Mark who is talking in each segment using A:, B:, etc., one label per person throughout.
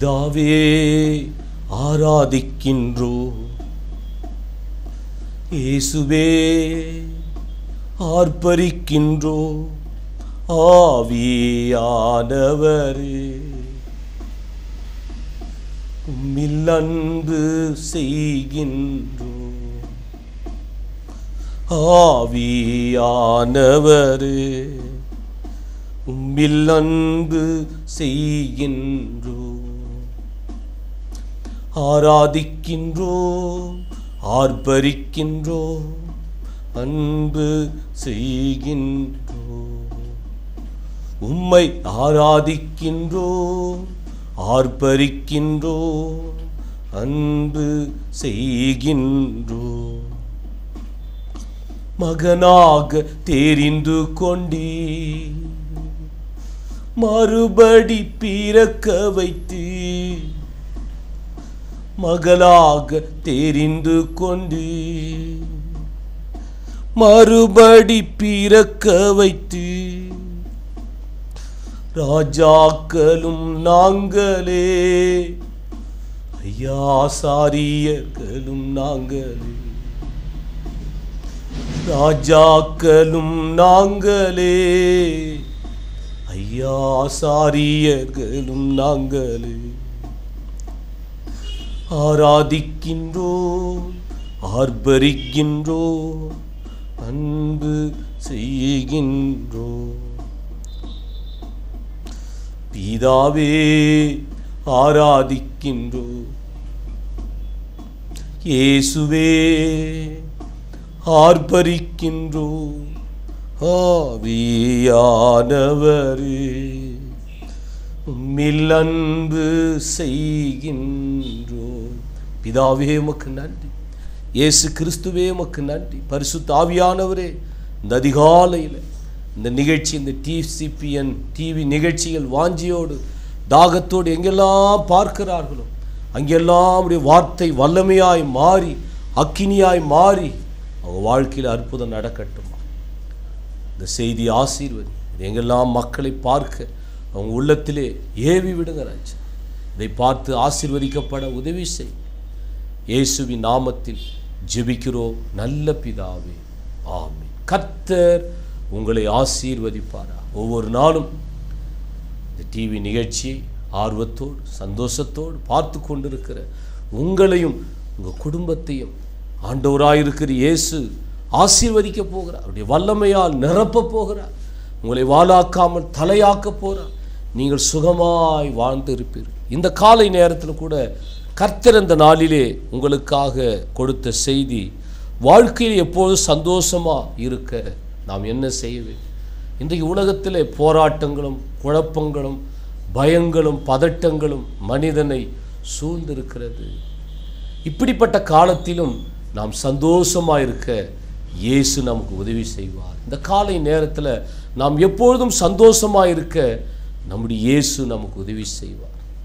A: பிதாவே ஆராதிக்கின்றோ இயேசுவே ஆர்ப்பரிக்கின்றோ ஆவியானவரே உம்மில் அன்பு செய்கின்றோ ஆவியானவரே உம்மில் அன்பு செய்கின்றோ ஆராதிக்கின்றோ ஆர்ப்பரிக்கின்றோ அன்பு செய்கின்றோ உம்மை ஆராதிக்கின்றோ ஆர்ப்பரிக்கின்றோ அன்பு செய்கின்றோ மகனாக தெரிந்து கொண்டீ மறுபடி பிறக்க வைத்து மகளாக தெரிந்து கொண்டு மறுபடி பிறக்க வைத்து ராஜாக்களும் நாங்களே ஐயா சாரியர்களும் நாங்களே ராஜாக்களும் நாங்களே ஐயா சாரியர்களும் நாங்களே ஆராதிக்கின்றோம் ஆர்ப்பரிக்கின்றோம் அன்பு செய்கின்றோம் பிதாவே ஆராதிக்கின்றோம் இயேசுவே ஆர்ப்பரிக்கின்றோம் ஆவியானவரே உம்மில் அன்பு செய்கின்றோம் பிதாவே உமக்கு நன்றி இயேசு கிறிஸ்துவே உமக்கு நன்றி பரிசுத்த ஆவியானவரே இந்த அதிகாலையில் இந்த நிகழ்ச்சி இந்த டிசிபிஎன் டிவி நிகழ்ச்சிகள் வாஞ்சியோடு தாகத்தோடு எங்கெல்லாம் பார்க்கிறார்களோ அங்கெல்லாம் அவருடைய வார்த்தை வல்லமையாய் மாறி அக்கினியாய் மாறி அவங்க வாழ்க்கையில் அற்புதம் நடக்கட்டுமா இந்த செய்தி ஆசீர்வதி இது எங்கெல்லாம் மக்களை பார்க்க அவங்க உள்ளத்திலே ஏவி விடுங்க ராஜா இதை பார்த்து ஆசீர்வதிக்கப்பட உதவி செய் இயேசுவின் நாமத்தில் ஜெபிக்கிறோம் நல்ல பிதாவே ஆமென் கர்த்தர் உங்களை ஆசீர்வதிப்பாரா ஒவ்வொரு நாளும் இந்த டிவி நிகழ்ச்சியை ஆர்வத்தோடு சந்தோஷத்தோடு பார்த்து கொண்டிருக்கிற உங்களையும் உங்கள் குடும்பத்தையும் ஆண்டவராயிருக்கிற இயேசு ஆசீர்வதிக்க போகிறார் அவருடைய வல்லமையால் நிரப்ப போகிறார் உங்களை வாளாக்காமல் தலையாக்க போகிறார் நீங்கள் சுகமாய் வாழ்ந்து இருப்பீர்கள் இந்த காலை நேரத்தில் கூட கர்த்தர் இந்த நாளிலே உங்களுக்காக கொடுத்த செய்தி வாழ்க்கையில் எப்போதும் சந்தோஷமாக இருக்க நாம் என்ன செய்ய வேண்டும் இன்றைக்கு உலகத்திலே போராட்டங்களும் குழப்பங்களும் பயங்களும் பதட்டங்களும் மனிதனை சூழ்ந்திருக்கிறது இப்படிப்பட்ட காலத்திலும் நாம் சந்தோஷமாக இருக்க இயேசு நமக்கு உதவி செய்வார் இந்த காலை நேரத்தில் நாம் எப்பொழுதும் சந்தோஷமாக இருக்க நம்முடைய இயேசு நமக்கு உதவி செய்வார்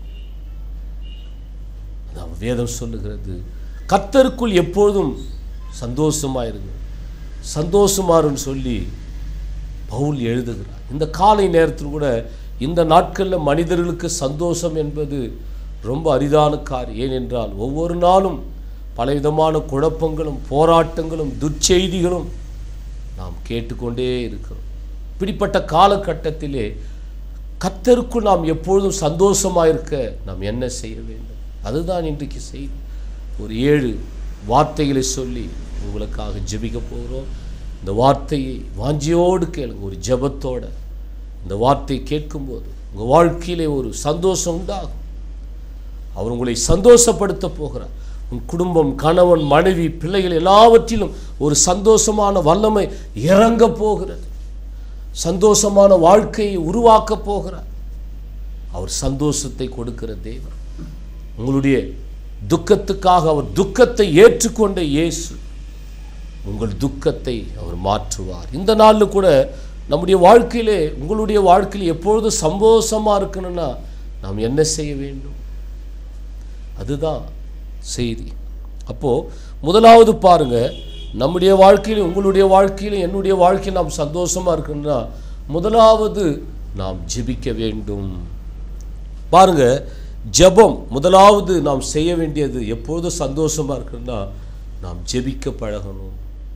A: நாம் வேதம் சொல்லுகிறது கர்த்தருக்குள் எப்பொழுதும் சந்தோஷமாக இருங்க சந்தோஷமாருன்னு சொல்லி பவுல் எழுதுகிறார் இந்த காலை நேரத்தில் கூட இந்த நாட்களில் மனிதர்களுக்கு சந்தோஷம் என்பது ரொம்ப அரிதான காரியம் ஏனென்றால் ஒவ்வொரு நாளும் பலவிதமான குழப்பங்களும் போராட்டங்களும் துர்ச்செய்திகளும் நாம் கேட்டுக்கொண்டே இருக்கிறோம் இப்படிப்பட்ட காலகட்டத்திலே கத்தருக்குள் நாம் எப்பொழுதும் சந்தோஷமாக இருக்க நாம் என்ன செய்ய வேண்டும் அதுதான் இன்றைக்கு செய்தி ஒரு ஏழு வார்த்தைகளை சொல்லி உங்களுக்காக ஜெபிக்க போகிறோம் இந்த வார்த்தையை வாஞ்சியோடு கேளுங்க ஒரு ஜெபத்தோட இந்த வார்த்தையை கேட்கும்போது உங்கள் வாழ்க்கையிலே ஒரு சந்தோஷம் உண்டாகும் அவர் உங்களை சந்தோஷப்படுத்த போகிறார் உன் குடும்பம் கணவன் மனைவி பிள்ளைகள் எல்லாவற்றிலும் ஒரு சந்தோஷமான வல்லமை இறங்க போகிறது சந்தோஷமான வாழ்க்கையை உருவாக்க போகிறார் அவர் சந்தோஷத்தை கொடுக்கிற தேவன் உங்களுடைய துக்கத்துக்காக அவர் துக்கத்தை ஏற்றுக்கொண்ட இயேசு உங்கள் துக்கத்தை அவர் மாற்றுவார் இந்த நாளில் கூட நம்முடைய வாழ்க்கையிலே உங்களுடைய வாழ்க்கையில் எப்பொழுதும் சந்தோஷமாக இருக்கணும்னா நாம் என்ன செய்ய வேண்டும் அதுதான் செய்தி அப்போது முதலாவது பாருங்க நம்முடைய வாழ்க்கையிலும் உங்களுடைய வாழ்க்கையிலும் என்னுடைய வாழ்க்கையில் நாம் சந்தோஷமாக இருக்கணும்னா முதலாவது நாம் ஜெபிக்க வேண்டும் பாருங்க ஜெபம் முதலாவது நாம் செய்ய வேண்டியது எப்போதும் சந்தோஷமா இருக்கணும்னா நாம் ஜெபிக்க பழகணும்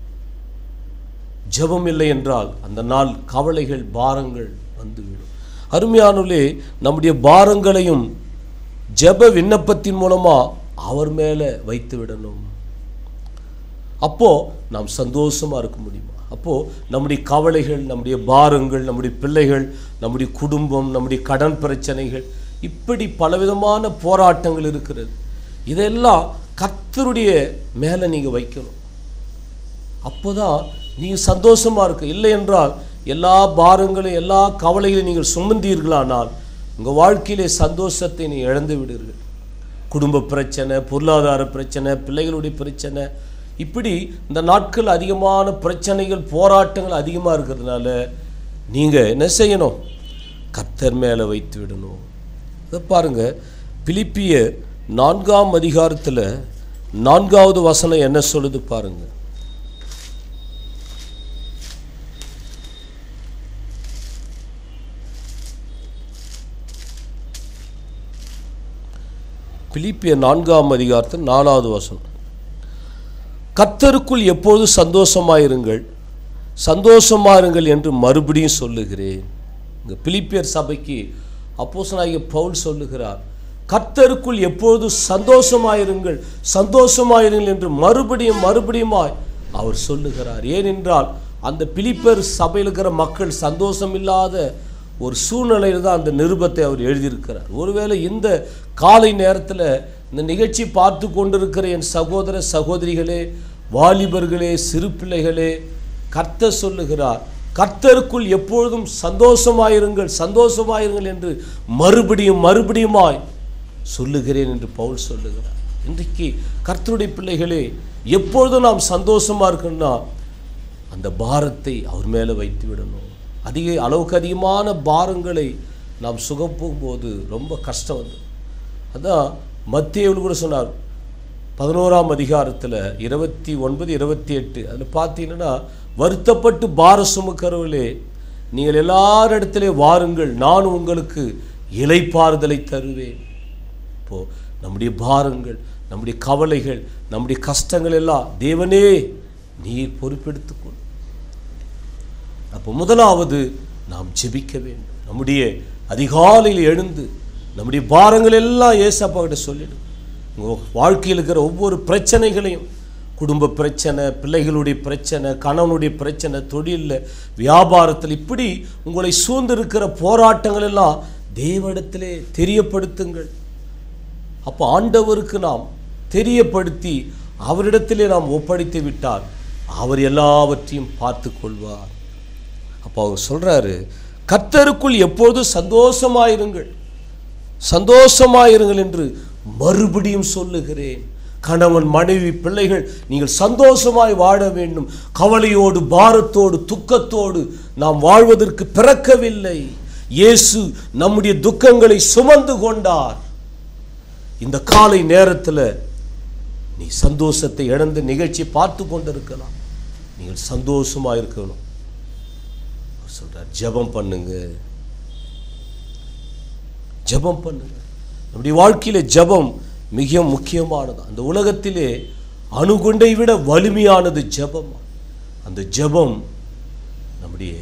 A: ஜெபம் இல்லை என்றால் அந்த நாள் கவலைகள் பாரங்கள் வந்துவிடும் அருமையானுள்ளே நம்முடைய பாரங்களையும் ஜெப விண்ணப்பத்தின் மூலமா அவர் மேலே வைத்து விடணும் அப்போ நாம் சந்தோஷமா இருக்க முடியுமா அப்போ நம்முடைய கவலைகள் நம்முடைய பாரங்கள் நம்முடைய பிள்ளைகள் நம்முடைய குடும்பம் நம்முடைய கடன் பிரச்சனைகள் இப்படி பலவிதமான போராட்டங்கள் இருக்கிறது இதெல்லாம் கர்த்தருடைய மேலே நீங்கள் வைக்கணும் அப்போதான் நீங்கள் சந்தோஷமா இருக்க இல்லை என்றால் எல்லா பாரங்களையும் எல்லா கவலைகளையும் நீங்கள் சுமந்தீர்களானால் உங்கள் வாழ்க்கையிலே சந்தோஷத்தை நீ இழந்து விடுவீர்கள் குடும்ப பிரச்சனை பொருளாதார பிரச்சனை பிள்ளைகளுடைய பிரச்சனை இப்படி இந்த நாட்கள் அதிகமான பிரச்சனைகள் போராட்டங்கள் அதிகமாக இருக்கிறதுனால நீங்கள் என்ன செய்யணும் கர்த்தர் மேலே வைத்து விடணும் இதை பாருங்க பிலிப்பிய நான்காம் அதிகாரத்தில் நான்காவது வசனம் என்ன சொல்லுது பாருங்க பிலிப்பிய நான்காம் அதிகாரத்தில் நாலாவது வசனம் கர்த்தருக்குள் எப்போது சந்தோஷமாயிருங்கள் சந்தோஷமாயிருங்கள் என்று மறுபடியும் சொல்லுகிறேன் இங்க பிலிப்பியர் சபைக்கு அப்போஸ்தலனாகிய பவுல் சொல்லுகிறார் கர்த்தருக்குள் எப்போது சந்தோஷமாயிருங்கள் சந்தோஷமாயிருங்கள் என்று மறுபடியும் மறுபடியுமாய் அவர் சொல்லுகிறார் ஏனென்றால் அந்த பிலிப்பர் சபையில் இருக்கிற மக்கள் சந்தோஷம் இல்லாத ஒரு சூழ்நிலையில் தான் அந்த நிருபத்தை அவர் எழுதியிருக்கிறார் ஒருவேளை இந்த காலை நேரத்தில் இந்த நிகழ்ச்சி பார்த்து கொண்டிருக்கிற என் சகோதர சகோதரிகளே வாலிபர்களே சிறு பிள்ளைகளே கர்த்தர் சொல்லுகிறார் கர்த்தருக்குள் எப்பொழுதும் சந்தோஷமாயிருங்கள் சந்தோஷமாயிருங்கள் என்று மறுபடியும் மறுபடியுமாய் சொல்லுகிறேன் என்று பவுல் சொல்லுகிறார் இன்றைக்கு கர்த்தருடைய பிள்ளைகளே எப்பொழுதும் நாம் சந்தோஷமா இருக்கணும்னா அந்த பாரத்தை அவர் மேலே வைத்து விடணும் அதிக அளவுக்கு அதிகமான பாரங்களை நாம் சுகப்பும் போது ரொம்ப கஷ்டம் வந்து அதான் மத்தியவில் கூட சொன்னார் பதினோராம் அதிகாரத்தில் இருபத்தி ஒன்பது இருபத்தி எட்டு அதில் பார்த்தீங்கன்னா வருத்தப்பட்டு பார சுமக்கிறவர்களே நீங்கள் எல்லாரிடத்திலே வாருங்கள் நான் உங்களுக்கு இலைப்பாறுதலை தருவேன் இப்போ நம்முடைய பாரங்கள் நம்முடைய கவலைகள் நம்முடைய கஷ்டங்கள் எல்லாம் தேவனே நீர் பொறுப்பெடுத்துக்கொள் அப்போ முதலாவது நாம் ஜெபிக்க வேண்டும் நம்முடைய அதிகாலையில் எழுந்து நம்முடைய பாரங்கள் எல்லாம் ஏசப்பா கிட்ட சொல்லிடும் உங்கள் வாழ்க்கையில் இருக்கிற ஒவ்வொரு பிரச்சனைகளையும் குடும்ப பிரச்சனை பிள்ளைகளுடைய பிரச்சனை கணவனுடைய பிரச்சனை தொழிலில் வியாபாரத்தில் இப்படி உங்களை சூழ்ந்திருக்கிற போராட்டங்கள் எல்லாம் தேவனிடத்திலே தெரியப்படுத்துங்கள் அப்போ ஆண்டவருக்கு நாம் தெரியப்படுத்தி அவரிடத்திலே நாம் ஒப்படைத்து விட்டால் அவர் எல்லாவற்றையும் பார்த்து கொள்வார் அப்போ அவர் சொல்றாரு கர்த்தருக்குள் எப்பொழுதும் சந்தோஷமாயிருங்கள் சந்தோஷமாயிருங்கள் என்று மறுபடியும் சொல்லுகிறேன் கணவன் மனைவி பிள்ளைகள் நீங்கள் சந்தோஷமாய் வாழ வேண்டும் கவலையோடு பாரத்தோடு துக்கத்தோடு நாம் வாழ்வதற்கு பிறக்கவில்லை இயேசு நம்முடைய துக்கங்களை சுமந்து கொண்டார் இந்த காலை நேரத்தில் நீ சந்தோஷத்தை இழந்து நிகழ்ச்சி பார்த்து கொண்டிருக்கலாம் நீங்கள் சந்தோஷமா இருக்கணும் அவர் சொல்றார் ஜெபம் பண்ணுங்க ஜெபம் பண்ணுங்க நம்முடைய வாழ்க்கையில ஜெபம் மிக முக்கியமானது அந்த உலகத்திலே அணுகுண்டை விட வலிமையானது ஜெபம் அந்த ஜெபம் நம்முடைய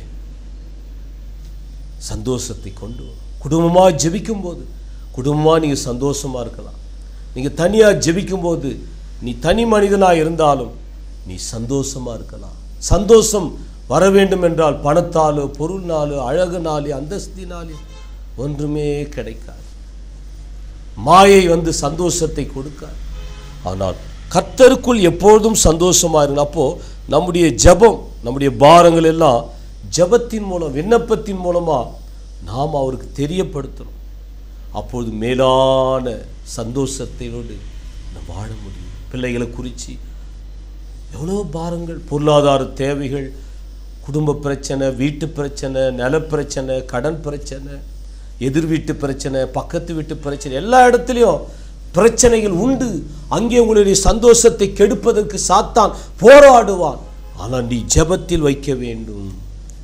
A: சந்தோஷத்தை கொண்டு வரும் குடும்பமாக ஜெபிக்கும் போது குடும்பமாக நீங்கள் சந்தோஷமாக இருக்கலாம் நீங்கள் தனியாக ஜெபிக்கும் போது நீ தனி மனிதனாக இருந்தாலும் நீ சந்தோஷமாக இருக்கலாம் சந்தோஷம் வர வேண்டும் என்றால் பணத்தாலோ பொருள்னாலோ அழகுனாலே அந்தஸ்தினாலே ஒன்றுமே கிடைக்காது மாயை வந்து சந்தோஷத்தை கொடுக்காது ஆனால் கர்த்தருக்குள் எப்பொழுதும் சந்தோஷமாக இருங்க அப்போ நம்முடைய ஜெபம் நம்முடைய பாரங்கள் எல்லாம் ஜெபத்தின் மூலம் விண்ணப்பத்தின் மூலமா நாம் அவருக்கு தெரியப்படுத்தணும் அப்பொழுது மேலான சந்தோஷத்தையோடு நாம் வாழ முடியும் பிள்ளைகளை குறித்து எவ்வளோ பாரங்கள் பொருளாதார தேவைகள் குடும்ப பிரச்சனை வீட்டு பிரச்சனை நிலப்பிரச்சனை கடன் பிரச்சனை எதிர் வீட்டு பிரச்சனை பக்கத்து வீட்டு பிரச்சனை எல்லா இடத்துலையும் பிரச்சனைகள் உண்டு அங்கே உங்களுடைய சந்தோஷத்தை கெடுப்பதற்கு சாத்தான் போராடுவான் ஆனால் நீ ஜெபத்தில் வைக்க வேண்டும்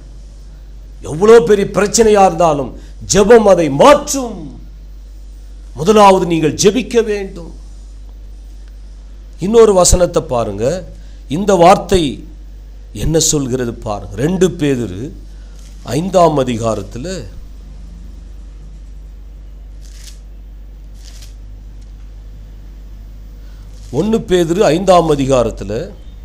A: எவ்வளோ பெரிய பிரச்சனையா இருந்தாலும் ஜெபம் அதை மாற்றும் முதலாவது நீங்கள் ஜெபிக்க வேண்டும் இன்னொரு வசனத்தை பாருங்க இந்த வார்த்தை என்ன சொல்கிறது பாருங்க ரெண்டு பேதுரு ஐந்தாம் அதிகாரத்தில் ஒன்று பேதுரு ஐந்தாம் அதிகாரத்தில்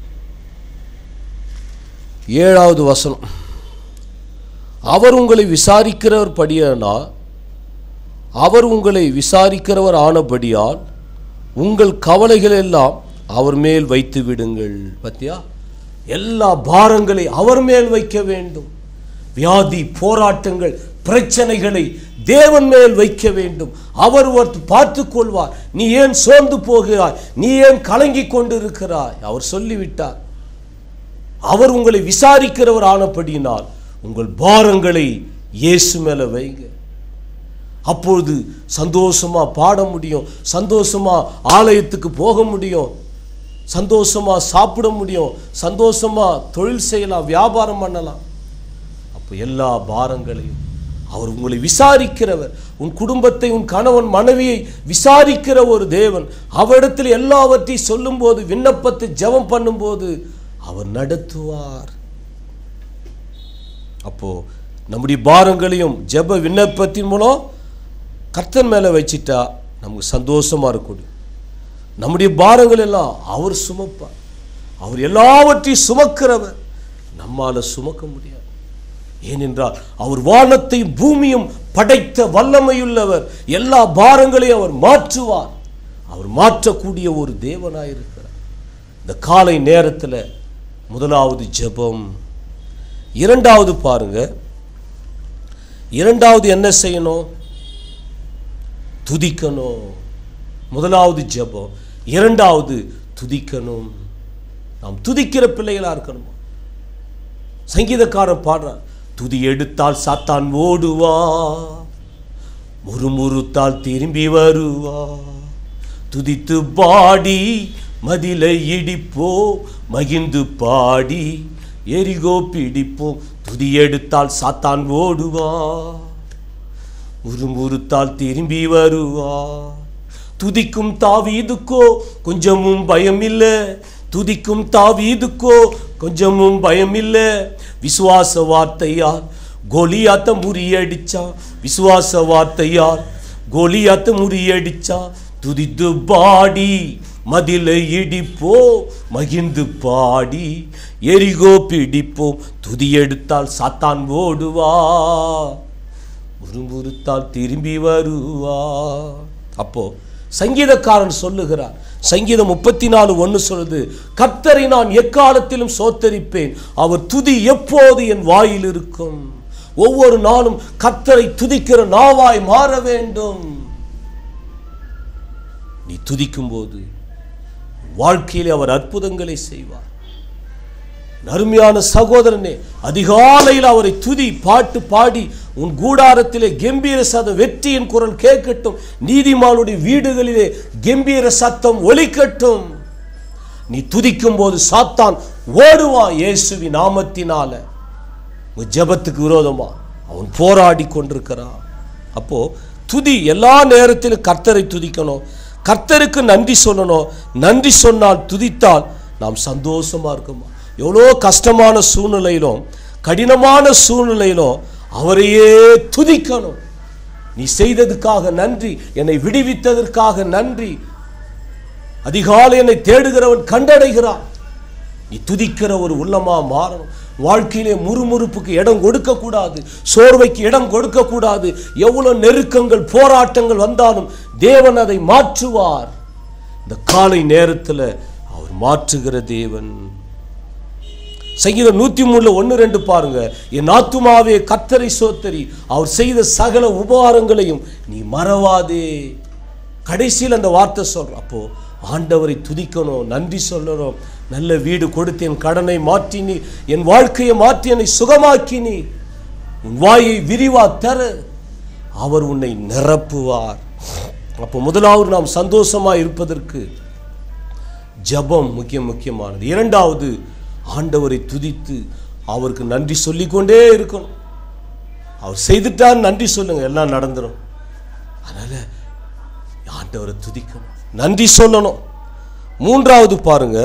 A: ஏழாவது வசனம் அவர் உங்களை விசாரிக்கிறவர் படியானா அவர் உங்களை விசாரிக்கிறவர் ஆனபடியால் உங்கள் கவலைகள் எல்லாம் அவர் மேல் வைத்து விடுங்கள் பத்தியா எல்லா பாரங்களை அவர் மேல் வைக்க வேண்டும் வியாதி போராட்டங்கள் பிரச்சனைகளை தேவன் மேல் வைக்க வேண்டும் அவர் ஒருத்தர் பார்த்து கொள்வார் நீ ஏன் சோர்ந்து போகிறாய் நீ ஏன் கலங்கிக் கொண்டு இருக்கிறாய் அவர் சொல்லிவிட்டார் அவர் உங்களை விசாரிக்கிறவர் ஆனபடியினால் உங்கள் பாரங்களை இயேசு மேல வைங்க அப்பொழுது சந்தோஷமா பாட முடியும் சந்தோஷமா ஆலயத்துக்கு போக முடியும் சந்தோஷமா சாப்பிட முடியும் சந்தோஷமா தொழில் செய்யலாம் வியாபாரம் பண்ணலாம் அப்போ எல்லா பாரங்களையும் அவர் உங்களை விசாரிக்கிறவர் உன் குடும்பத்தை உன் கணவன் மனைவியை விசாரிக்கிற ஒரு தேவன் அவரிடத்தில் எல்லாவற்றையும் சொல்லும்போது விண்ணப்பத்தை ஜெபம் பண்ணும்போது அவர் நடத்துவார் அப்போ நம்முடைய பாரங்களையும் ஜெப விண்ணப்பத்தின் மூலம் கர்த்தன் மேலே வச்சிட்டா நமக்கு சந்தோஷமா இருக்கணும் நம்முடைய பாரங்கள் எல்லாம் அவர் சுமப்பார் அவர் எல்லாவற்றையும் சுமக்கிறவர் நம்மால சுமக்க முடியாது ஏனென்றால் அவர் வானத்தையும் பூமியும் படைத்த வல்லமையுள்ளவர் எல்லா பாரங்களையும் அவர் மாற்றுவார் அவர் மாற்றக்கூடிய ஒரு தேவனாயிருக்கிறார் இந்த காலை நேரத்தில் முதலாவது ஜெபம் இரண்டாவது பாருங்க இரண்டாவது என்ன செய்யணும் துதிக்கணும் முதலாவது ஜெபம் இரண்டாவது துதிக்கணும் நாம் துதிக்கிற பிள்ளைகளா இருக்கணும் சங்கீதக்காரன் பாடுறான் துதி எடுத்தால் சாத்தான் ஓடுவா முறுமுறுத்தால் திரும்பி வருவா துதித்து பாடி மதிலை இடிப்போ மகிழ்ந்து பாடி எரிகோ பிடிப்போம் துதி எடுத்தால் சாத்தான் ஓடுவா முறுமுறுத்தால் திரும்பி வருவா துதிக்கும் தாவீதுக்கோ கொஞ்சமும் பயம் இல்ல துதிக்கும் தாவீதுக்கோ கொஞ்சமும் பயம் இல்ல விசுவாச வார்த்தையால் கோலியாத்த முறியடிச்சான் விசுவாச வார்த்தையால் கோலியாத்த முறியடிச்சான் துதித்து பாடி மதிலை இடிப்போ மகிழ்ந்து பாடி எரிகோ பிடிப்போம் துதி எடுத்தால் சாத்தான் ஓடுவா முறுமுறுத்தால் திரும்பி வருவா அப்போ சங்கீதக்காரன் சொல்லுகிறார் சங்கீதம் முப்பத்தி நாலு ஒன்று சொல்லுது கர்த்தரை நான் எக்காலத்திலும் சோத்தரிப்பேன் அவர் துதி எப்போது என் வாயில் இருக்கும் ஒவ்வொரு நாளும் கர்த்தரை துதிக்கிற நாவாய் மாற வேண்டும் நீ துதிக்கும் போது வாழ்க்கையிலே அவர் அற்புதங்களை செய்வார் அருமையான சகோதரனே அதிகாலையில் அவரை துதி பாட்டு பாடி உன் கூடாரத்திலே கம்பீர சதம் வெற்றியின் குரல் கேட்கட்டும் நீதிமானுடைய வீடுகளிலே கம்பீர சத்தம் ஒலிக்கட்டும் நீ துதிக்கும் போது சாத்தான் ஓடுவான் இயேசுவி நாமத்தினால உன் ஜெபத்துக்கு விரோதமா அவன் போராடி கொண்டிருக்கிறான் அப்போ துதி எல்லா நேரத்திலும் கர்த்தரை துதிக்கணும் கர்த்தருக்கு நன்றி சொல்லணும் நன்றி சொன்னால் துதித்தால் நாம் சந்தோஷமா இருக்குமா எவ்வளோ கஷ்டமான சூழ்நிலையிலும் கடினமான சூழ்நிலையிலும் அவரையே துதிக்கணும் நீ செய்ததுக்காக நன்றி என்னை விடுவித்ததற்காக நன்றி அதிகாலை என்னை தேடுகிறவன் கண்டடைகிறான் நீ துதிக்கிற ஒரு உள்ளமா மாறணும் வாழ்க்கையிலே முறுமுறுப்புக்கு இடம் கொடுக்க கூடாது சோர்வைக்கு இடம் கொடுக்க கூடாது எவ்வளவு நெருக்கங்கள் போராட்டங்கள் வந்தாலும் தேவன் அதை மாற்றுவார் இந்த காலை நேரத்தில் அவர் மாற்றுகிற தேவன் சங்கீதம் நூத்தி மூணுல ஒன்று ரெண்டு பாருங்க என் ஆத்துமாவே கத்தரை சோத்தரி அவர் செய்த சகல உபகாரங்களையும் நீ மறவாதே கடைசியில் அந்த வார்த்தை சொல்றோம் அப்போ ஆண்டவரை துதிக்கணும் நன்றி சொல்லணும் நல்ல வீடு கொடுத்து என் கடனை மாற்றினி என் வாழ்க்கையை மாற்றி என்னை சுகமாக்கினி உன் வாயை விரிவா தர அவர் உன்னை நிரப்புவார் அப்போ முதலாவது நாம் சந்தோஷமா இருப்பதற்கு ஜெபம் முக்கியம் முக்கியமானது இரண்டாவது ஆண்டவரை துதித்து அவருக்கு நன்றி சொல்லிக்கொண்டே இருக்கணும் அவர் செய்துட்டார் நன்றி சொல்லுங்க எல்லாம் நடந்துடும் அதனால ஆண்டவரை துதிக்கணும் நன்றி சொல்லணும் மூன்றாவது பாருங்க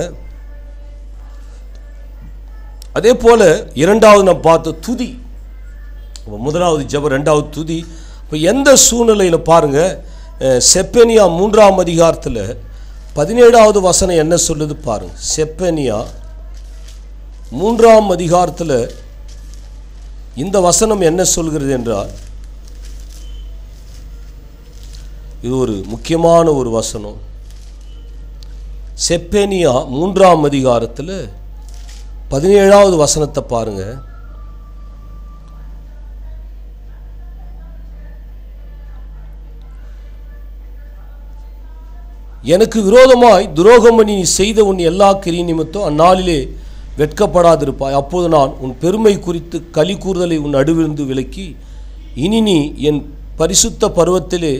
A: அதே போல இரண்டாவது நம்ம பார்த்த துதி அப்ப முதலாவது ஜெபம் ரெண்டாவது துதி இப்போ எந்த சூழ்நிலையில் பாருங்க அஹ், செப்பனியா மூன்றாம் அதிகாரத்தில் பதினேழாவது வசனம் என்ன சொல்லுது பாருங்க செப்பனியா மூன்றாம் அதிகாரத்தில் இந்த வசனம் என்ன சொல்கிறது என்றால் இது ஒரு முக்கியமான ஒரு வசனம் செப்பேனியா மூன்றாம் அதிகாரத்தில் பதினேழாவது வசனத்தை பாருங்க எனக்கு விரோதமாய் துரோகம் பண்ணி நீ செய்த உன் எல்லா கிரி நிமித்தம் அந்நாளிலே வெட்கப்படாதிருப்பாய் அப்போது நான் உன் பெருமை குறித்து களி கூறுதலை உன் நடுவிருந்து விலக்கி இனி நீ என் பரிசுத்த பருவத்திலே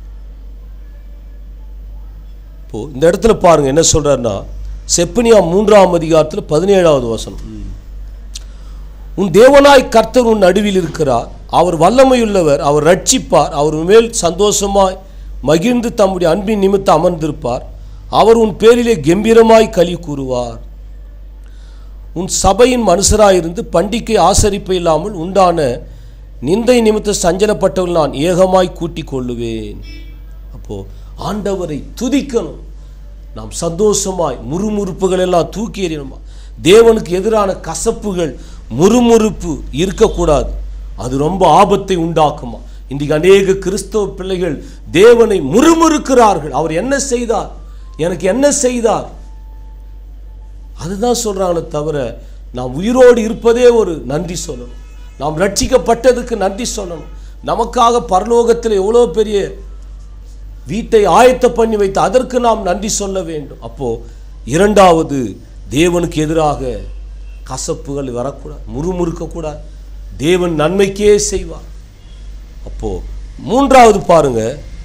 A: இப்போ இந்த இடத்துல பாருங்க என்ன சொல்றாருன்னா செப்பனியா மூன்றாம் அதிகாரத்தில் பதினேழாவது வசனம் உன் தேவனாய் கர்த்தர் உன் நடுவில் இருக்கிறார் அவர் வல்லமையுள்ளவர் அவர் ரட்சிப்பார் அவர் உன் மேல் சந்தோஷமாய் மகிழ்ந்து தம்முடைய அன்பின் நிமித்தம் அமர்ந்திருப்பார் அவர் உன் பேரிலே கம்பீரமாய் களி கூறுவார் உன் சபையின் மனுஷராயிருந்து பண்டிகை ஆசரிப்பு இல்லாமல் உண்டான நிந்தை நிமித்த சஞ்சலப்பட்டவர்கள் நான் ஏகமாய் கூட்டிக் கொள்ளுவேன் அப்போ ஆண்டவரை துதிக்கணும் நாம் சந்தோஷமாய் முறுமுறுப்புகள் எல்லாம் தூக்கி எறியணுமா தேவனுக்கு எதிரான கசப்புகள் முறுமுறுப்பு இருக்கக்கூடாது அது ரொம்ப ஆபத்தை உண்டாக்குமா இன்றைக்கு அநேக கிறிஸ்தவ பிள்ளைகள் தேவனை முறுமுறுக்கிறார்கள் அவர் என்ன செய்தார் எனக்கு என்ன செய்தார் அதுதான் சொல்றாங்களே தவிர நாம் உயிரோடு இருப்பதே ஒரு நன்றி சொல்லணும் நாம் ரட்சிக்கப்பட்டதுக்கு நன்றி சொல்லணும் நமக்காக பரலோகத்தில் எவ்வளோ பெரிய வீட்டை ஆயத்த பண்ணி வைத்து அதற்கு நாம் நன்றி சொல்ல வேண்டும் அப்போ இரண்டாவது தேவனுக்கு எதிராக கசப்புகள் வரக்கூடாது முறுமுறுக்கக்கூடாது தேவன் நன்மைக்கே செய்வார் அப்போ மூன்றாவது பாருங்க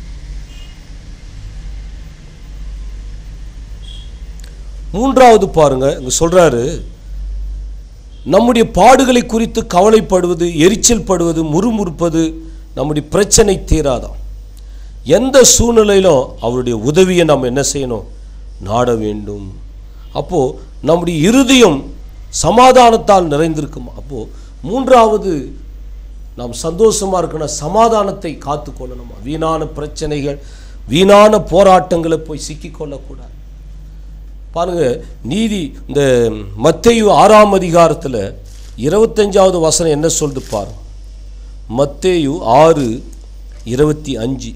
A: மூன்றாவது பாருங்க இங்க சொல்றாரு நம்முடைய பாடுகளை குறித்து கவலைப்படுவது எரிச்சல் படுவது முறுமுறுப்பது நம்முடைய பிரச்சனை தீராதாம் எந்த சூழ்நிலையிலும் அவருடைய உதவியை நாம் என்ன செய்யணும் நாட வேண்டும் அப்போ நம்முடைய இருதயம் சமாதானத்தால் நிறைந்திருக்கும் அப்போ மூன்றாவது நாம் சந்தோஷமா இருக்கணும் சமாதானத்தை காத்து கொள்ளணுமா வீணான பிரச்சனைகள் வீணான போராட்டங்களை போய் சிக்கிக்கொள்ளக்கூடாது பாருங்க நீதி இந்த மத்தேயு ஆறாம் அதிகாரத்தில் இருபத்தஞ்சாவது வசனம் என்ன சொல்லுது பாருங்க மத்தேயு ஆறு இருபத்தி அஞ்சு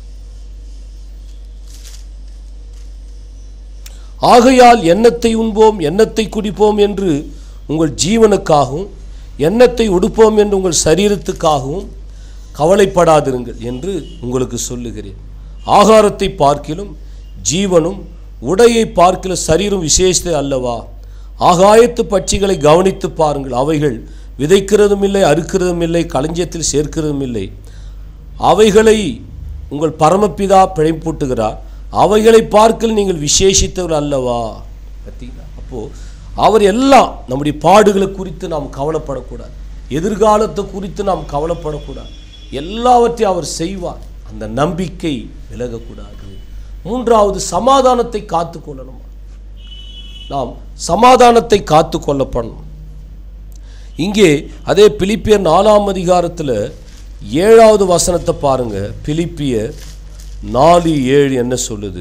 A: ஆகையால் எண்ணத்தை உண்போம் எண்ணத்தை குடிப்போம் என்று உங்கள் ஜீவனுக்காகவும் எண்ணத்தை உடுப்போம் என்று உங்கள் சரீரத்துக்காகவும் கவலைப்படாதிருங்கள் என்று உங்களுக்கு சொல்லுகிறேன் ஆகாரத்தை பார்க்கிலும் ஜீவனும் உடையை பார்க்கில சரீரம் விசேஷத்தை அல்லவா ஆகாயத்து பட்சிகளை கவனித்து பாருங்கள் அவைகள் விதைக்கிறதும் இல்லை அறுக்கிறதும் இல்லை களஞ்சியத்தில் சேர்க்கிறதும் இல்லை அவைகளை உங்கள் பரமபிதா பிழைப்பூட்டுகிறார் அவைகளை பார்க்கல் நீங்கள் விசேஷித்தவர் அல்லவா பார்த்தீங்களா அப்போ அவர் எல்லாம் நம்முடைய பாடுகளை குறித்து நாம் கவலைப்படக்கூடாது எதிர்காலத்தை குறித்து நாம் கவலைப்படக்கூடாது எல்லாவற்றையும் அவர் செய்வார் அந்த நம்பிக்கை விலகக்கூடாது மூன்றாவது சமாதானத்தை காத்து கொள்ளணும் நாம் சமாதானத்தை காத்து கொள்ளப்படணும் இங்கே அதே பிலிப்பியர் நாலாம் அதிகாரத்தில் ஏழாவது வசனத்தை பாருங்க பிலிப்பியர் நாலு ஏழு என்ன சொல்லுது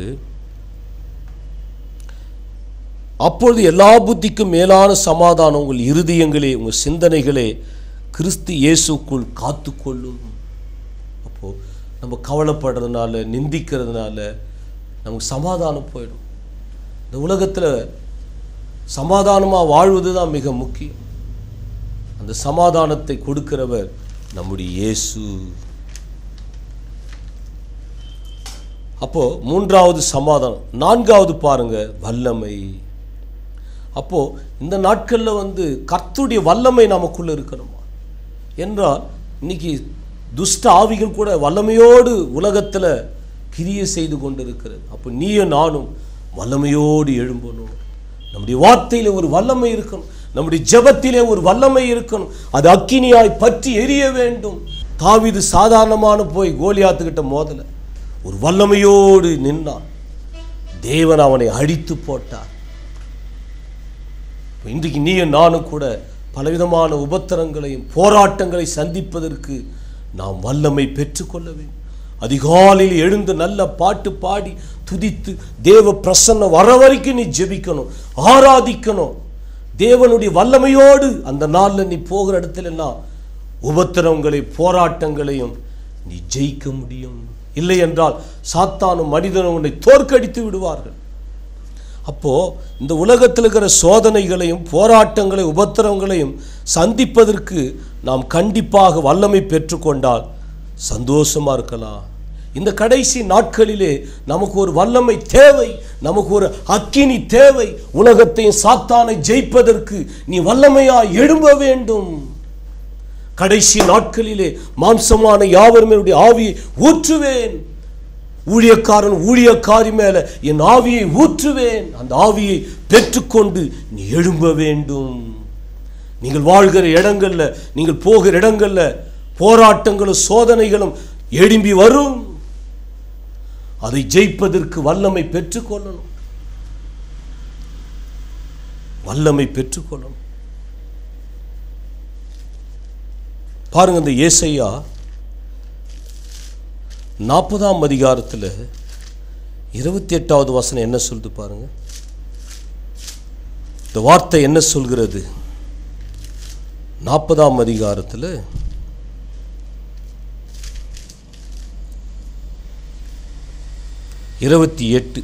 A: அப்பொழுது எல்லா புத்திக்கும் மேலான சமாதானம் உங்கள் இருதயங்களே உங்கள் சிந்தனைகளே கிறிஸ்து இயேசுக்குள் காத்துக்கொள்ளும் அப்போ நம்ம கவலைப்படுறதுனால நிந்திக்கிறதுனால நமக்கு சமாதானம் போயிடும் இந்த உலகத்தில் சமாதானமாக வாழ்வது தான் மிக முக்கியம் அந்த சமாதானத்தை கொடுக்கிறவர் நம்முடைய இயேசு அப்போ மூன்றாவது சமாதானம் நான்காவது பாருங்க வல்லமை அப்போ இந்த நாட்களில் வந்து கர்த்தருடைய வல்லமை நமக்குள்ள இருக்கணுமா என்றால் இன்னைக்கு துஷ்ட ஆவிகள் கூட வல்லமையோடு உலகத்தில் கிரியை செய்து கொண்டு இருக்கிறது அப்போ நீயும் நானும் வல்லமையோடு எழும்பணும் நம்முடைய வார்த்தையில ஒரு வல்லமை இருக்கணும் நம்முடைய ஜெபத்திலே ஒரு வல்லமை இருக்கணும் அது அக்கினியாய் பற்றி எரிய வேண்டும் தாவீது சாதாரணமான போய் கோலியாத்துக்கிட்ட மோதல ஒரு வல்லமையோடு நின்றான் தேவன் அவனை அழித்து போட்டார் இப்ப இன்றைக்கு நீயும் நானும் கூட பலவிதமான உபத்திரங்களையும் போராட்டங்களை சந்திப்பதற்கு நாம் வல்லமை பெற்றுக்கொள்ள வேண்டும் அதிகாலையில் எழுந்து நல்ல பாட்டு பாடி துதித்து தேவ பிரசன்னம் வர வரைக்கும் நீ ஜெபிக்கணும் ஆராதிக்கணும் தேவனுடைய வல்லமையோடு அந்த நாளில் நீ போகிற இடத்துல எல்லாம் உபத்திரவங்களை போராட்டங்களையும் நீ ஜெயிக்க முடியும் இல்லை என்றால் சாத்தானும் மனிதனும் உன்னை தோற்கடித்து விடுவார்கள் அப்போ இந்த உலகத்தில் இருக்கிற சோதனைகளையும் போராட்டங்களையும் உபத்திரவங்களையும் சந்திப்பதற்கு நாம் கண்டிப்பாக வல்லமை பெற்றுக்கொண்டால் சந்தோஷமா இருக்கலாம் இந்த கடைசி நாட்களிலே நமக்கு ஒரு வல்லமை தேவை நமக்கு ஒரு அக்கினி தேவை உலகத்தையும் சாத்தானை ஜெயிப்பதற்கு நீ வல்லமையா எழும்ப வேண்டும் கடைசி நாட்களிலே மாம்சமான யாவர் மேலுடைய ஆவியை ஊற்றுவேன் ஊழியக்காரன் ஊழியக்காரி மேல என் ஆவியை ஊற்றுவேன் அந்த ஆவியை பெற்றுக்கொண்டு நீ எழும்ப வேண்டும் நீங்கள் வாழ்கிற இடங்கள்ல நீங்கள் போகிற இடங்கள்ல போராட்டங்களும் சோதனைகளும் எழும்பி வரும் அதை ஜெயிப்பதற்கு வல்லமை பெற்றுக்கொள்ளணும் வல்லமை பெற்றுக்கொள்ளணும் பாருங்க இந்த ஏசையா நாற்பதாம் அதிகாரத்தில் இருபத்தி எட்டாவது வசனம் என்ன சொல்லுது பாருங்க இந்த வார்த்தை என்ன சொல்கிறது நாற்பதாம் அதிகாரத்தில் இருபத்தி எட்டு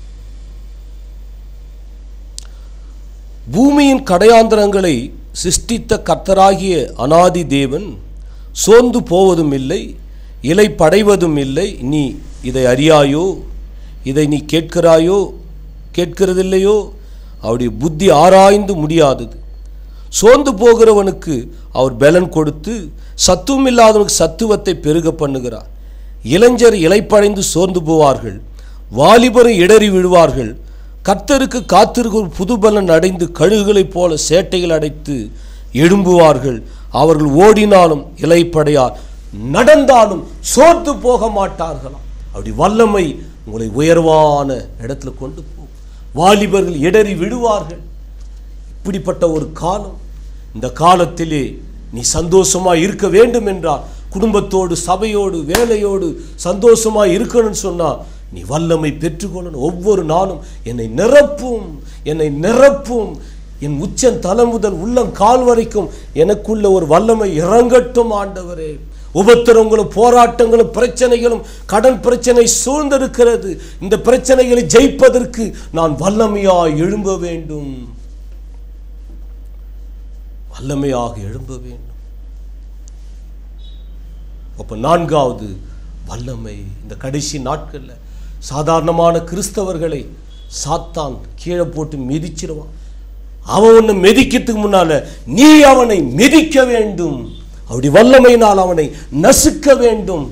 A: பூமியின் கடையாந்தரங்களை சிருஷ்டித்த கர்த்தராகிய அனாதி தேவன் சோர்ந்து போவதும் இல்லை இலை படைவதும் இல்லை நீ இதை அறியாயோ இதை நீ கேட்கிறாயோ கேட்கிறதில்லையோ அவருடைய புத்தி ஆராய்ந்து முடியாதது சோர்ந்து போகிறவனுக்கு அவர் பலன் கொடுத்து சத்துவம் இல்லாதவனுக்கு சத்துவத்தை பெருக பண்ணுகிறார் இளைஞர் இலைப்படைந்து சோர்ந்து போவார்கள் வாலிபரும் இடறி விழுவார்கள் கர்த்தருக்கு காத்திருக்கும் புது பலன் அடைந்து கழுகுகளைப் போல சேட்டைகள் அடைத்து எழும்புவார்கள் அவர்கள் ஓடினாலும் இலைப்படையார் நடந்தாலும் சோர்ந்து போக மாட்டார்களாம் அப்படி வல்லமை உங்களை உயர்வான இடத்துல கொண்டு போகும் வாலிபர்கள் இடறி விடுவார்கள் இப்படிப்பட்ட ஒரு காலம் இந்த காலத்திலே நீ சந்தோஷமா இருக்க வேண்டும் என்றால் குடும்பத்தோடு சபையோடு வேலையோடு சந்தோஷமா இருக்கணும்னு சொன்னா நீ வல்லமை பெற்றுக்கொள்ளணும் ஒவ்வொரு நாளும் என்னை நிரப்பும் என்னை நிரப்பும் என் உச்சன் தலை முதல் உள்ளம் கால் வரைக்கும் எனக்குள்ள ஒரு வல்லமை இறங்கட்டும் ஆண்டவரே உபத்திரங்களும் போராட்டங்களும் பிரச்சனைகளும் கடன் பிரச்சனை சூழ்ந்திருக்கிறது இந்த பிரச்சனைகளை ஜெயிப்பதற்கு நான் வல்லமையாய் எழும்ப வேண்டும் வல்லமையாக எழும்ப வேண்டும் அப்ப நான்காவது வல்லமை இந்த கடைசி நாட்கள்ல சாதாரணமான கிறிஸ்தவர்களை சாத்தான் கீழே போட்டு மிதிச்சிருவான் அவன் உன்னை மிதிக்கிறதுக்கு முன்னால நீ அவனை மிதிக்க வேண்டும் அப்படி வல்லமையினால் அவனை நசுக்க வேண்டும்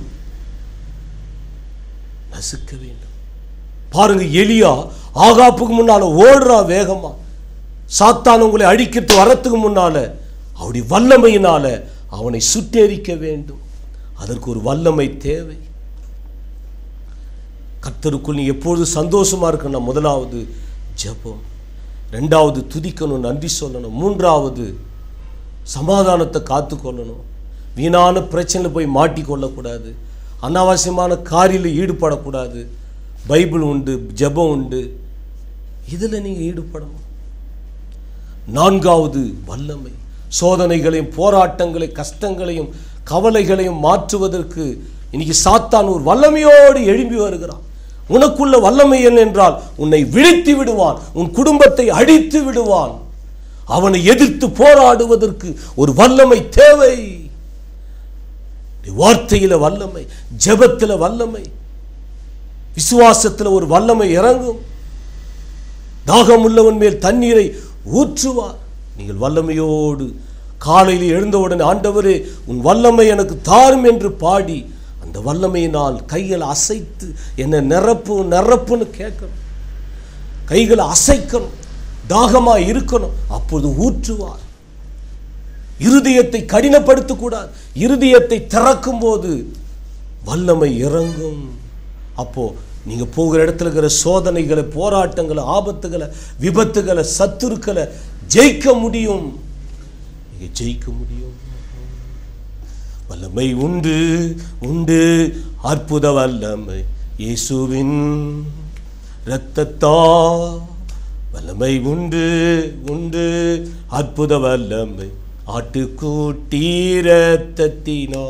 A: நசுக்க வேண்டும் பாருங்க எலியா ஆகாப்புக்கு முன்னால ஓடுறா வேகமா சாத்தான் உங்களை அழிக்கிறது வரத்துக்கு முன்னால அவருடைய வல்லமையினால அவனை சுட்டெரிக்க வேண்டும் அதற்கு ஒரு வல்லமை தேவை கர்த்தருக்குள் நீ எப்பொழுது சந்தோஷமா இருக்கணும் முதலாவது ஜெபம் ரெண்டாவது துதிக்கணும் நன்றி சொல்லணும் மூன்றாவது சமாதானத்தை காத்துக்கொள்ளணும் வீணான பிரச்சனையில் போய் மாட்டிக்கொள்ளக்கூடாது அனாவசியமான காரியில் ஈடுபடக்கூடாது பைபிள் உண்டு ஜெபம் உண்டு இதில் நீங்கள் ஈடுபடணும் நான்காவது வல்லமை சோதனைகளையும் போராட்டங்களை கஷ்டங்களையும் கவலைகளையும் மாற்றுவதற்கு இன்னைக்கு சாத்தான் ஒரு வல்லமையோடு எழும்பி வருகிறான் உனக்குள்ள வல்லமை என்ன என்றால் உன்னை விழித்து விடுவான் உன் குடும்பத்தை அழித்து விடுவான் அவனை எதிர்த்து போராடுவதற்கு ஒரு வல்லமை தேவை வார்த்தையில வல்லமை ஜெபத்துல வல்லமை விசுவாசத்துல ஒரு வல்லமை இறங்கும் தாகம் உள்ளவன் மேல் தண்ணீரை ஊற்றுவார் நீங்கள் வல்லமையோடு காலையில் எழுந்தவுடன் ஆண்டவரே உன் வல்லமை எனக்கு தாரும் என்று பாடி அந்த வல்லமையினால் கைகளை அசைத்து என்னை நிரப்பு நிரப்புன்னு கேட்கணும் கைகளை அசைக்கணும் தாகமா இருக்கணும் அப்போது ஊற்றுவார் இருதயத்தை கடினப்படுத்தக்கூடாது இருதயத்தை திறக்கும் போது வல்லமை இறங்கும் அப்போது நீங்கள் போகிற இடத்துல இருக்கிற சோதனைகளை போராட்டங்களை ஆபத்துகளை விபத்துகளை சத்துருக்களை ஜெயிக்க முடியும் நீங்கள் ஜெயிக்க முடியும் வல்லமை உண்டு உண்டு அற்புத வல்லமை இயேசுவின் இரத்தத்தா வல்லமை உண்டு உண்டு அற்புத வல்லமை ஆட்டுக்கூட்டி இரத்தத்தினா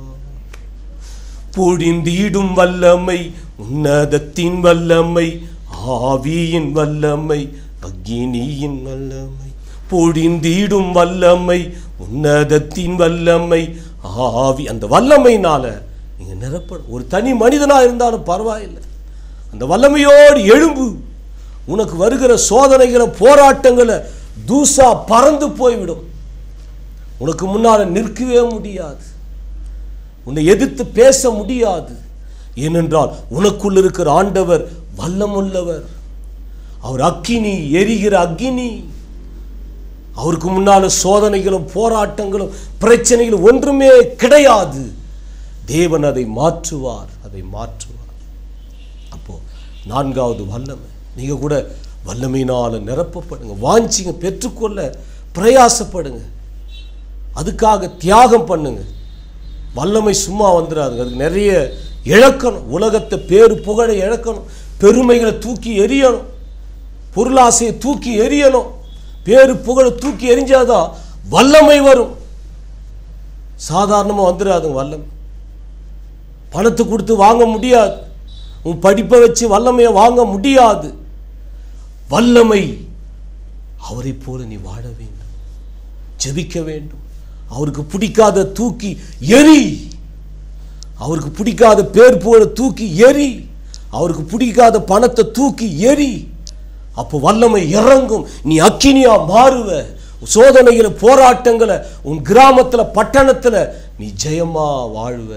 A: பொழிந்திடும் வல்லமை உன்னதத்தின் வல்லமை ஆவியின் வல்லமை அக்னியின் வல்லமை பொழிந்திடும் வல்லமை உன்னதத்தின் வல்லமை ஆவி அந்த வல்லமையினால நீங்க நிரப்படும் ஒரு தனி மனிதனா இருந்தாலும் பரவாயில்லை அந்த வல்லமையோடு எழும்பு உனக்கு வருகிற சோதனைகளை போராட்டங்களை தூசா பறந்து போய்விடும் உனக்கு முன்னால நிற்கவே முடியாது உன்னை எதிர்த்து பேச முடியாது ஏனென்றால் உனக்குள் இருக்கிற ஆண்டவர் வல்லமுள்ளவர் அவர் அக்கினி எரிகிற அக்கினி அவருக்கு முன்னால சோதனைகளும் போராட்டங்களும் பிரச்சனைகளும் ஒன்றுமே கிடையாது தேவன் அதை மாற்றுவார் அதை மாற்றுவார் அப்போ நான்காவது வல்லமை நீங்க கூட வல்லமையினால நிரப்பப்படுங்க வாஞ்சிங்க பெற்றுக்கொள்ள பிரயாசப்படுங்க அதுக்காக தியாகம் பண்ணுங்க வல்லமை சும்மா வந்துடாது அதுக்கு நிறைய இழக்கணும் உலகத்தை பேரு புகழ இழக்கணும் பெருமைகளை தூக்கி எறியணும் பொருளாசையை தூக்கி எறியணும் பேரு புகழை தூக்கி எறிஞ்சாதான் வல்லமை வரும் சாதாரணமாக வந்துடாதுங்க வல்லமை பணத்தை கொடுத்து வாங்க முடியாது உன் படிப்பை வச்சு வல்லமையை வாங்க முடியாது வல்லமை அவரை போல நீ வாழ வேண்டும் ஜெபிக்க வேண்டும் அவருக்கு பிடிக்காத தூக்கி எரி அவருக்கு பிடிக்காத பேர் புகழ தூக்கி எரி அவருக்கு பிடிக்காத பணத்தை தூக்கி எரி அப்போ வல்லமை இறங்கும் நீ அக்கினியா மாறுவ சோதனைகளை போராட்டங்களை உன் கிராமத்துல பட்டணத்துல நீ ஜெயமா வாழ்வ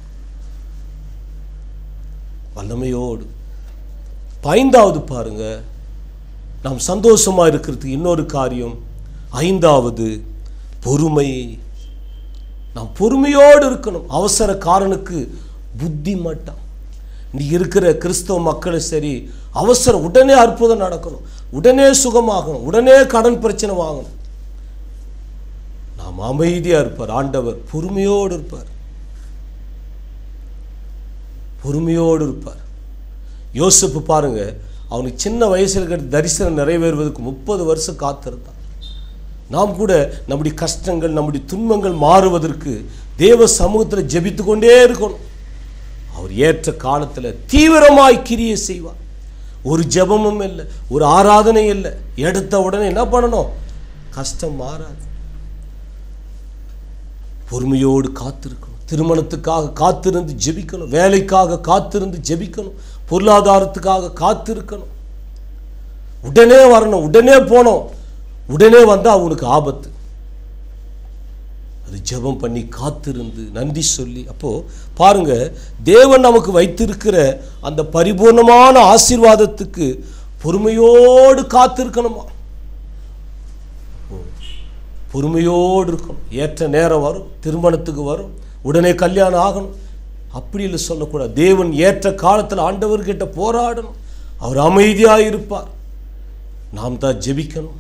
A: வல்லமையோடு ஐந்தாவது பாருங்க நாம் சந்தோஷமா இருக்கிறதுக்கு இன்னொரு காரியம் ஐந்தாவது பொறுமை நாம் பொறுமையோடு இருக்கணும் அவசர காரனுக்கு புத்தி மட்டம் நீ இருக்கிற கிறிஸ்தவ மக்களும் சரி அவசரம் உடனே அற்புதம் நடக்கணும் உடனே சுகமாகணும் உடனே கடன் பிரச்சனை வாங்கணும் நாம் அமைதியாக இருப்பார் ஆண்டவர் பொறுமையோடு இருப்பார் பொறுமையோடு இருப்பார் யோசிப்பு பாருங்க அவனுக்கு சின்ன வயசில் இருக்கிற தரிசனம் நிறைவேறுவதற்கு முப்பது வருஷம் காத்திருந்தான் நாம் கூட நம்முடைய கஷ்டங்கள் நம்முடைய துன்பங்கள் மாறுவதற்கு தேவ சமூகத்தில் ஜெபித்து கொண்டே இருக்கணும் அவர் ஏற்ற காலத்தில் தீவிரமாய் கிரியை செய்வார் ஒரு ஜெபமும் இல்லை ஒரு ஆராதனை இல்லை எடுத்த உடனே என்ன பண்ணணும் கஷ்டம் மாறாது பொறுமையோடு காத்திருக்கணும் திருமணத்துக்காக காத்திருந்து ஜெபிக்கணும் வேலைக்காக காத்திருந்து ஜெபிக்கணும் பொருளாதாரத்துக்காக காத்திருக்கணும் உடனே வரணும் உடனே போனோம் உடனே வந்தால் அவனுக்கு ஆபத்து அது ஜெபம் பண்ணி காத்திருந்து நன்றி சொல்லி அப்போ பாருங்க தேவன் நமக்கு வைத்திருக்கிற அந்த பரிபூர்ணமான ஆசீர்வாதத்துக்கு பொறுமையோடு காத்திருக்கணுமா பொறுமையோடு இருக்கணும் ஏற்ற நேரம் வரும் திருமணத்துக்கு வரும் உடனே கல்யாணம் ஆகணும் அப்படி இல்லை சொல்லக்கூடாது தேவன் ஏற்ற காலத்தில் ஆண்டவர்கிட்ட போராடணும் அவர் அமைதியாக இருப்பார் நாம் தான் ஜெபிக்கணும்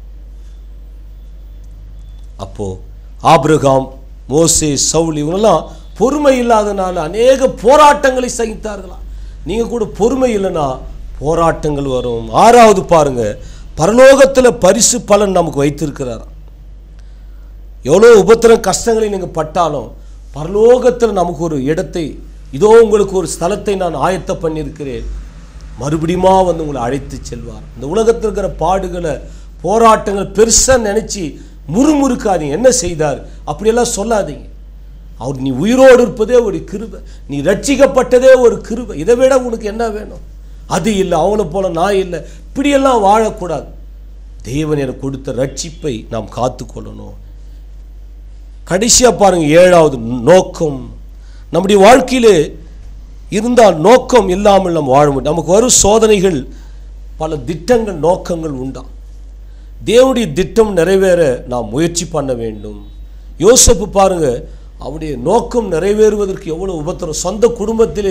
A: அப்போ ஆபிரகாம் மோசே சவுல் இவங்கெல்லாம் பொறுமை இல்லாதனால அநேக போராட்டங்களை சகித்தார்களாம் நீங்க கூட பொறுமை இல்லைன்னா போராட்டங்கள் வரும் ஆறாவது பாருங்க பரலோகத்தில் பரிசு பலன் நமக்கு வைத்திருக்கிறாராம் எவ்வளோ உபத்திரம் கஷ்டங்களை நீங்கள் பட்டாலும் பரலோகத்தில் நமக்கு ஒரு இடத்தை இதோ உங்களுக்கு ஒரு ஸ்தலத்தை நான் ஆயத்த பண்ணியிருக்கிறேன் மறுபடியுமா வந்து உங்களை அழைத்து செல்வார் இந்த உலகத்தில் இருக்கிற பாடுகளை போராட்டங்கள் பெருசாக நினச்சி முறுமுறுக்காதீங்க என்ன செய்தார் அப்படியெல்லாம் சொல்லாதீங்க அவர் நீ உயிரோடு இருப்பதே ஒரு கிருபை நீ ரட்சிக்கப்பட்டதே ஒரு கிருபை இதை விட உனக்கு என்ன வேணும் அது இல்லை அவங்கள போல நான் இல்லை இப்படியெல்லாம் வாழக்கூடாது தேவன் எனக்கு கொடுத்த ரட்சிப்பை நாம் காத்துக்கொள்ளணும் கடைசியாக பாருங்க ஏழாவது நோக்கம் நம்முடைய வாழ்க்கையிலே இருந்தால் நோக்கம் இல்லாமல் நம்ம வாழ முடியும் நமக்கு வரும் சோதனைகள் பல திட்டங்கள் நோக்கங்கள் உண்டாம் தேவனுடைய திட்டம் நிறைவேற நாம் முயற்சி பண்ண வேண்டும் யோசப்பு பாருங்க அவருடைய நோக்கம் நிறைவேறுவதற்கு எவ்வளோ உபத்திரம் சொந்த குடும்பத்திலே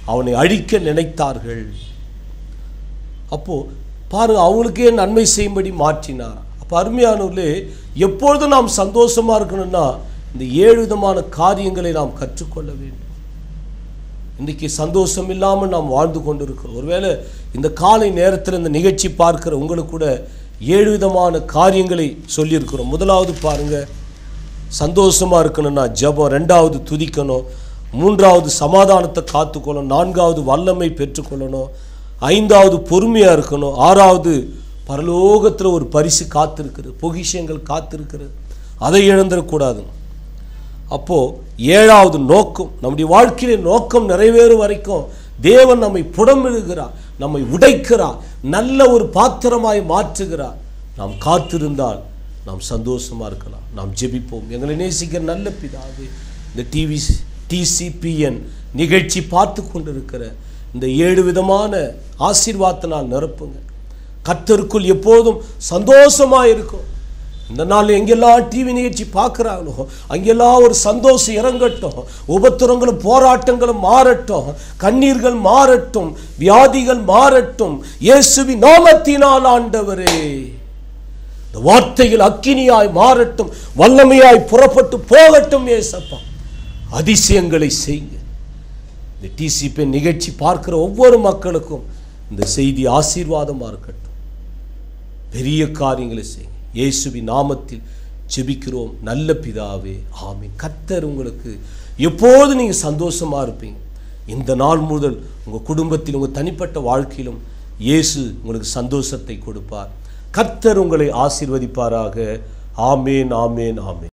A: அவனை அழிக்க நினைத்தார்கள் அப்போ பாருங்க அவங்களுக்கே நன்மை செய்யும்படி மாற்றினார் அப்போ அருமையானவர்களே எப்பொழுதும் நாம் சந்தோஷமா இருக்கணும்னா இந்த ஏழு விதமான காரியங்களை நாம் கற்றுக்கொள்ள வேண்டும் இன்றைக்கி சந்தோஷம் இல்லாமல் நாம் வாழ்ந்து கொண்டிருக்கிறோம் ஒருவேளை இந்த காலை நேரத்தில் இந்த நிகழ்ச்சி பார்க்கிற உங்களுக்கு கூட ஏழு விதமான காரியங்களை சொல்லியிருக்கிறோம் முதலாவது பாருங்க சந்தோஷமா இருக்கணும்னா ஜெபம் ரெண்டாவது துதிக்கணும் மூன்றாவது சமாதானத்தை காத்துக்கொள்ளணும் நான்காவது வல்லமை பெற்றுக்கொள்ளணும் ஐந்தாவது பொறுமையாக இருக்கணும் ஆறாவது பரலோகத்தில் ஒரு பரிசு காத்திருக்கிறது பொகிஷங்கள் காத்திருக்கிறது அதை இழந்துடக்கூடாது அப்போது ஏழாவது நோக்கம் நம்முடைய வாழ்க்கையில நோக்கம் நிறைவேறும் வரைக்கும் தேவன் நம்மை புடமிடுகிறார் நம்மை உடைக்கிறார் நல்ல ஒரு பாத்திரமாய் மாற்றுகிறார் நாம் காத்திருந்தால் நாம் சந்தோஷமா இருக்கலாம் நாம் ஜெபிப்போம் எங்களை நேசிக்கிற நல்ல பிதாவே இந்த டிவி டிசிபிஎன் நிகழ்ச்சி பார்த்து கொண்டிருக்கிற இந்த ஏழு விதமான ஆசீர்வாதத்தினால் நிரப்புங்க கர்த்தருக்குள் எப்போதும் சந்தோஷமா இருக்கும் இந்த நாள் எங்கெல்லாம் டிவி நிகழ்ச்சி பார்க்குறாங்களோ அங்கெல்லாம் ஒரு சந்தோஷம் இறங்கட்டும் உபத்திரங்களும் போராட்டங்களும் மாறட்டும் கண்ணீர்கள் மாறட்டும் வியாதிகள் மாறட்டும் இயேசுவின் நாமத்தினால் ஆண்டவரே இந்த வார்த்தைகள் அக்கினியாய் மாறட்டும் வல்லமையாய் புறப்பட்டு போகட்டும் ஏசப்பா அதிசயங்களை செய்யுங்க இந்த டிசிபி நிகழ்ச்சி பார்க்கிற ஒவ்வொரு மக்களுக்கும் இந்த செய்தி ஆசீர்வாதமாக இருக்கட்டும் பெரிய காரியங்களை செய்யுங்க இயேசுவின் நாமத்தில் ஜெபிக்கிறோம் நல்ல பிதாவே ஆமென் கர்த்தர் உங்களுக்கு எப்போது நீங்கள் சந்தோஷமா இருப்பீங்க இந்த நாள் முதல் உங்கள் குடும்பத்தில் உங்கள் தனிப்பட்ட வாழ்க்கையிலும் இயேசு உங்களுக்கு சந்தோஷத்தை கொடுப்பார் கர்த்தர் உங்களை ஆசீர்வதிப்பாராக ஆமேன் ஆமேன் ஆமேன்